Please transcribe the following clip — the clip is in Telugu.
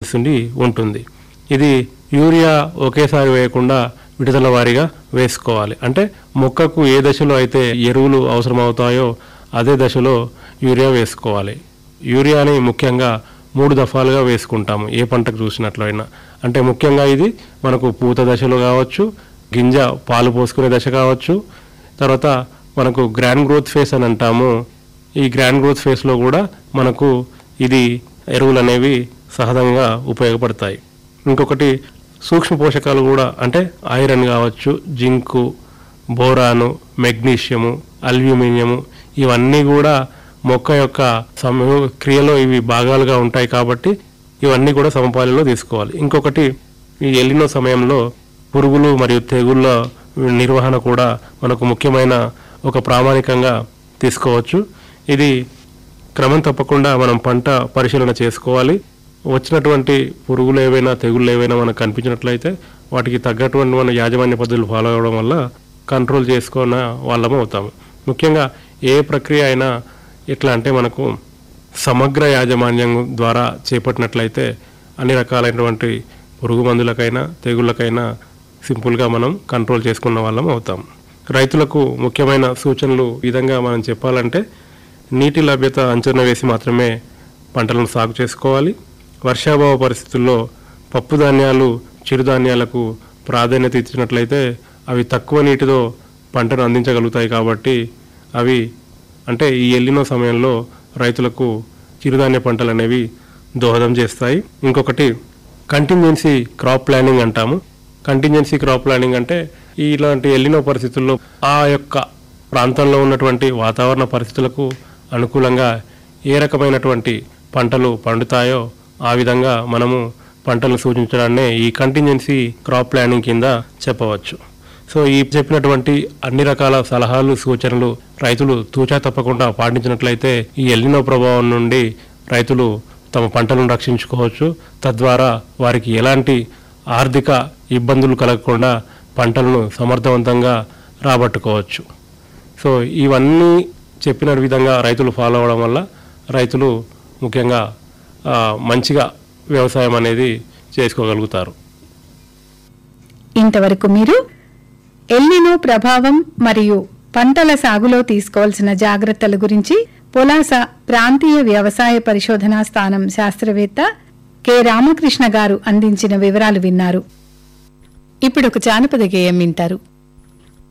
ఉండి ఉంటుంది ఇది యూరియా ఒకేసారి వేయకుండా విడుదల వారీగా వేసుకోవాలి అంటే మొక్కకు ఏ దశలో అయితే ఎరువులు అవసరమవుతాయో అదే దశలో యూరియా వేసుకోవాలి యూరియాని ముఖ్యంగా మూడు దఫాలుగా వేసుకుంటాము ఏ పంటకు చూసినట్లయినా అంటే ముఖ్యంగా ఇది మనకు పూత దశలో కావచ్చు గింజ పాలు పోసుకునే దశ కావచ్చు తర్వాత మనకు గ్రాండ్ గ్రోత్ ఫేస్ అని అంటాము ఈ గ్రాండ్ గ్రోత్ ఫేస్లో కూడా మనకు ఇది ఎరువులు అనేవి సహజంగా ఉపయోగపడతాయి ఇంకొకటి సూక్ష్మ పోషకాలు కూడా అంటే ఐరన్ కావచ్చు జింకు బోరాను మెగ్నీషియము అల్యూమినియము ఇవన్నీ కూడా మొక్క యొక్క సమూహ క్రియలో ఇవి భాగాలుగా ఉంటాయి కాబట్టి ఇవన్నీ కూడా సమపాలిలో తీసుకోవాలి ఇంకొకటి ఈ ఎల్లినో సమయంలో పురుగులు మరియు తెగుళ్ళ నిర్వహణ కూడా మనకు ముఖ్యమైన ఒక ప్రామాణికంగా తీసుకోవచ్చు ఇది క్రమం తప్పకుండా మనం పంట పరిశీలన చేసుకోవాలి వచ్చినటువంటి పురుగులు ఏవైనా తెగుళ్ళు ఏవైనా మనకు కనిపించినట్లయితే వాటికి తగ్గటువంటి మన యాజమాన్య పద్ధతులు ఫాలో అవ్వడం వల్ల కంట్రోల్ చేసుకున్న వాళ్ళము అవుతాము ముఖ్యంగా ఏ ప్రక్రియ అయినా ఎట్లా అంటే మనకు సమగ్ర యాజమాన్యం ద్వారా చేపట్టినట్లయితే అన్ని రకాలైనటువంటి పురుగు మందులకైనా తెగుళ్ళకైనా సింపుల్గా మనం కంట్రోల్ చేసుకున్న వాళ్ళం అవుతాం రైతులకు ముఖ్యమైన సూచనలు ఈ విధంగా మనం చెప్పాలంటే నీటి లభ్యత అంచనా వేసి మాత్రమే పంటలను సాగు చేసుకోవాలి వర్షాభావ పరిస్థితుల్లో పప్పు ధాన్యాలు చిరుధాన్యాలకు ప్రాధాన్యత ఇచ్చినట్లయితే అవి తక్కువ నీటితో పంటను అందించగలుగుతాయి కాబట్టి అవి అంటే ఈ ఎల్లినో సమయంలో రైతులకు చిరుధాన్య పంటలు అనేవి దోహదం చేస్తాయి ఇంకొకటి కంటింజెన్సీ క్రాప్ ప్లానింగ్ అంటాము కంటింజెన్సీ క్రాప్ ప్లానింగ్ అంటే ఇలాంటి ఎల్లినో పరిస్థితుల్లో ఆ యొక్క ప్రాంతంలో ఉన్నటువంటి వాతావరణ పరిస్థితులకు అనుకూలంగా ఏ రకమైనటువంటి పంటలు పండుతాయో ఆ విధంగా మనము పంటలను సూచించడాన్నే ఈ కంటింజెన్సీ క్రాప్ ప్లానింగ్ కింద చెప్పవచ్చు సో ఈ చెప్పినటువంటి అన్ని రకాల సలహాలు సూచనలు రైతులు తూచా తప్పకుండా పాటించినట్లయితే ఈ ఎల్లినో ప్రభావం నుండి రైతులు తమ పంటలను రక్షించుకోవచ్చు తద్వారా వారికి ఎలాంటి ఆర్థిక ఇబ్బందులు కలగకుండా పంటలను సమర్థవంతంగా రాబట్టుకోవచ్చు సో ఇవన్నీ చెప్పిన విధంగా రైతులు ఫాలో అవ్వడం వల్ల రైతులు ముఖ్యంగా ఆ, మంచిగా వ్యవసాయం అనేది చేసుకోగలుగుతారు ఇంతవరకు మీరు ఎల్నినో ప్రభావం మరియు పంటల సాగులో తీసుకోవాల్సిన జాగ్రత్తల గురించి పొలాస ప్రాంతీయ వ్యవసాయ పరిశోధనా స్థానం శాస్త్రవేత్త కె రామకృష్ణ గారు అందించిన వివరాలు విన్నారు ఇప్పుడు ఒక జానపద గేయం వింటారు